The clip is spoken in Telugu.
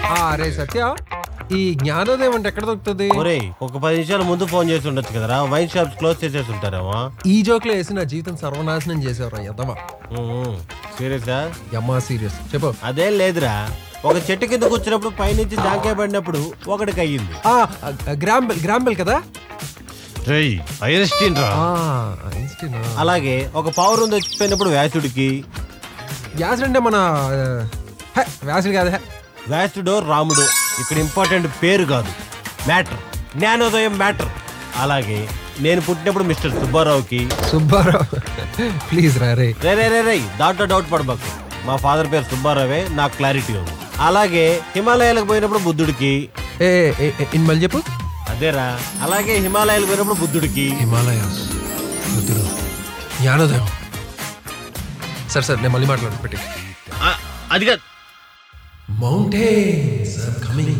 ఆ, అరే సత్య ఈ జ్ఞానోదయం అంటే ఎక్కడ దొరుకుతుంది ఒరేయ్ ఒక పది నిమిషాల ముందు ఫోన్ చేసి ఉండొచ్చు కదరా వైన్ షాప్స్ క్లోజ్ చేసేసి ఉంటారేమో ఈ జోక్లో వేసి నా జీవితం సర్వనాశనం చేసేవరా యదవా సీరియసా యమ్మా సీరియస్ చెప్పు అదేం లేదురా ఒక చెట్టు కింద కూర్చున్నప్పుడు పైనుంచి జాంకాయ పడినప్పుడు ఒకటికి అయ్యింది ఆ, గ్రాంబెల్ గ్రాంబెల్ కదా ఐన్స్టీన్ రా ఆ, ఐన్స్టీన్ ఆ. అలాగే ఒక పవర్ ఉంది వచ్చిపోయినప్పుడు వ్యాసుడికి వ్యాసుడు అంటే మన ఆ, హే, వ్యాసుడు కాదు హే. వ్యాసుడు రాముడు ఇక్కడ ఇంపార్టెంట్ పేరు కాదు మ్యాటర్ జ్ఞానోదయం మ్యాటర్ అలాగే నేను పుట్టినప్పుడు మిస్టర్ సుబ్బారావుకి సుబ్బారావు ప్లీజ్ రా రే రే రే రే రే దాంట్లో డౌట్ పడబాకు మా ఫాదర్ పేరు సుబ్బారావే నాకు క్లారిటీ ఉంది అలాగే హిమాలయాలకు పోయినప్పుడు బుద్ధుడికి ఏ ఏ, ఏ, ఇన్ మళ్ళీ చెప్పు అదేరా అలాగే హిమాలయాలకు పోయినప్పుడు బుద్ధుడికి హిమాలయాస్ బుద్ధుడు జ్ఞానోదయం సరే సరే నేను మళ్ళీ మాట్లాడు పెట్టి ఆ, అది కాదు మౌంటైన్స్ కమింగ్